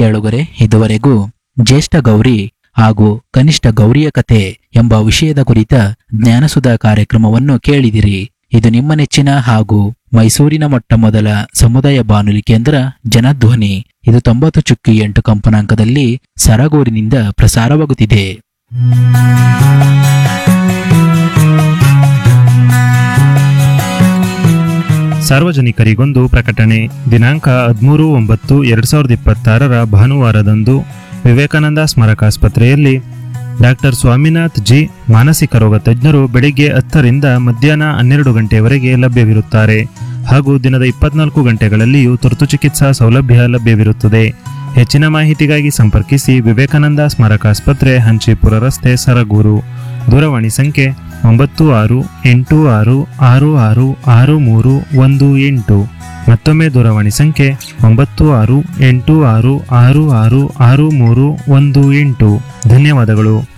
ಕೇಳುಗರೆ ಇದುವರೆಗೂ ಜ್ಯೇಷ್ಠ ಗೌರಿ ಹಾಗೂ ಕನಿಷ್ಠ ಗೌರಿಯ ಕಥೆ ಎಂಬ ವಿಷಯದ ಕುರಿತ ಜ್ಞಾನಸುಧಾ ಕಾರ್ಯಕ್ರಮವನ್ನು ಕೇಳಿದಿರಿ ಇದು ನಿಮ್ಮ ನೆಚ್ಚಿನ ಹಾಗೂ ಮೈಸೂರಿನ ಮೊಟ್ಟ ಮೊದಲ ಸಮುದಾಯ ಬಾನುಲಿ ಕೇಂದ್ರ ಜನಧ್ವನಿ ಇದು ತೊಂಬತ್ತು ಚುಕ್ಕಿ ಎಂಟು ಕಂಪನಾಂಕದಲ್ಲಿ ಸರಗೂರಿನಿಂದ ಪ್ರಸಾರವಾಗುತ್ತಿದೆ ಸಾರ್ವಜನಿಕರಿಗೊಂದು ಪ್ರಕಟಣೆ ದಿನಾಂಕ ಹದಿಮೂರು ಒಂಬತ್ತು ಎರಡು ಸಾವಿರದ ಇಪ್ಪತ್ತಾರರ ಭಾನುವಾರದಂದು ವಿವೇಕಾನಂದ ಸ್ಮಾರಕಾಸ್ಪತ್ರೆಯಲ್ಲಿ ಡಾಕ್ಟರ್ ಸ್ವಾಮಿನಾಥ್ ಜಿ ಮಾನಸಿಕ ರೋಗ ತಜ್ಞರು ಬೆಳಿಗ್ಗೆ ಹತ್ತರಿಂದ ಮಧ್ಯಾಹ್ನ ಹನ್ನೆರಡು ಗಂಟೆಯವರೆಗೆ ಲಭ್ಯವಿರುತ್ತಾರೆ ಹಾಗೂ ದಿನದ ಇಪ್ಪತ್ನಾಲ್ಕು ಗಂಟೆಗಳಲ್ಲಿಯೂ ತುರ್ತು ಚಿಕಿತ್ಸಾ ಸೌಲಭ್ಯ ಲಭ್ಯವಿರುತ್ತದೆ ಹೆಚ್ಚಿನ ಮಾಹಿತಿಗಾಗಿ ಸಂಪರ್ಕಿಸಿ ವಿವೇಕಾನಂದ ಸ್ಮಾರಕಾಸ್ಪತ್ರೆ ಹಂಚಿಪುರ ರಸ್ತೆ ಸರಗೂರು ದೂರವಾಣಿ ಸಂಖ್ಯೆ ಒಂಬತ್ತು ಆರು ಎಂಟು ಆರು ಆರು ಆರು ಆರು ಮೂರು ಒಂದು ಎಂಟು ಮತ್ತೊಮ್ಮೆ ದೂರವಾಣಿ ಸಂಖ್ಯೆ ಒಂಬತ್ತು ಆರು ಎಂಟು ಆರು ಆರು ಆರು ಆರು ಮೂರು ಒಂದು ಎಂಟು ಧನ್ಯವಾದಗಳು